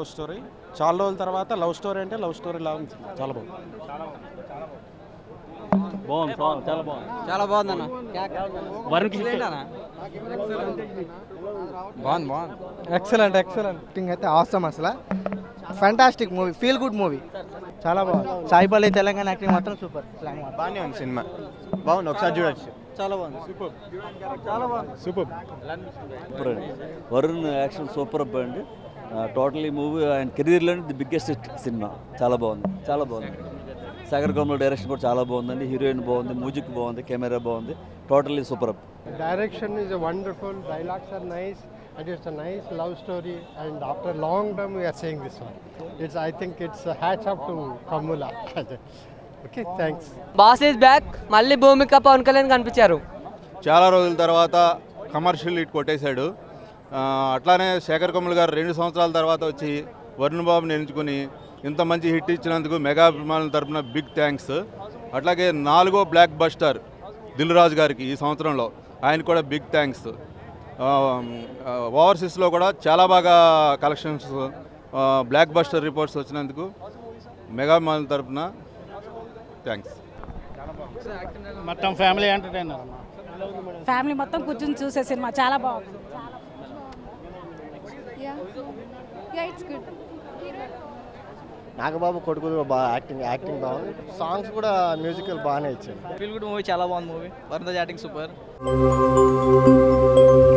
Love story చాలా రోజుల తర్వాత లవ్ స్టోరీ అంటే లవ్ స్టోరీ లాగా ఉంది చాలా బాగుంది బాగుంది సాంగ్ చాలా బాగుంది చాలా బాగుందన్న వరుణ్కి hit. బాగుంది బాగుంది ఎక్సలెంట్ ఎక్సలెంట్ యాక్టింగ్ అయితే అవసరం అసలు fantastic movie feel good movie చాలా బాగుంది సాయిపల్లి తెలంగాణ యాక్టింగ్ మాత్రం సూపర్ బాగానే ఉంది సినిమా బాగుంది ఒకసారి చూడొచ్చు చాలా బాగుంది చాలా బాగుంది సూపర్ సూపర్ అండి వరుణ్ యాక్షన్ సూపర్ అప్ అండి టోటల్ ఈ మూవీ ఆయన కెరీర్లో ది బిగ్గెస్ట్ సినిమా చాలా బాగుంది చాలా బాగుంది సాగర్ కమల్ డైరెక్షన్ కూడా చాలా బాగుందండి హీరోయిన్ బాగుంది మ్యూజిక్ బాగుంది కెమెరా బాగుంది totally superb Direction is a wonderful, dialogues are nice, and it's a nice love story. And after a long time, we are saying this one. It's, I think it's a hats off to Kamula. okay, thanks. Boss is back మళ్ళీ భూమిక పవన్ కళ్యాణ్ కనిపించారు చాలా రోజుల తర్వాత commercial hit కొట్టేశాడు ఆ, అట్లానే శేఖర్ కమల్ గారు రెండు సంవత్సరాల తర్వాత వచ్చి వరుణ్ బాబుని ఎంచుకుని ఇంత మంచి హిట్ ఇచ్చినందుకు మెగా అభిమానుల తరపున బిగ్ థ్యాంక్స్ అట్లాగే నాలుగో బ్లాక్ బస్టర్ దిల్ రాజు గారికి ఈ సంవత్సరంలో ఆయన కూడా బిగ్ థ్యాంక్స్ ఓవర్సీస్లో కూడా చాలా బాగా కలెక్షన్స్ బ్లాక్ బస్టర్ రిపోర్ట్స్ వచ్చినందుకు మెగా అభిమానుల తరపున థ్యాంక్స్ మొత్తం ఫ్యామిలీ ఎంటర్టైనర్ ఫ్యామిలీ మొత్తం కూర్చుని చూసే సినిమా చాలా బాగుంది నాగబాబు కొడుకులు బాగా యాక్టింగ్ యాక్టింగ్ బాగుంది సాంగ్స్ కూడా మ్యూజికల్ బాగానే ఇచ్చారు ఫీల్ గుడ్ మూవీ చాలా బాగుంది మూవీ వరుణ్ యాక్టింగ్ సూపర్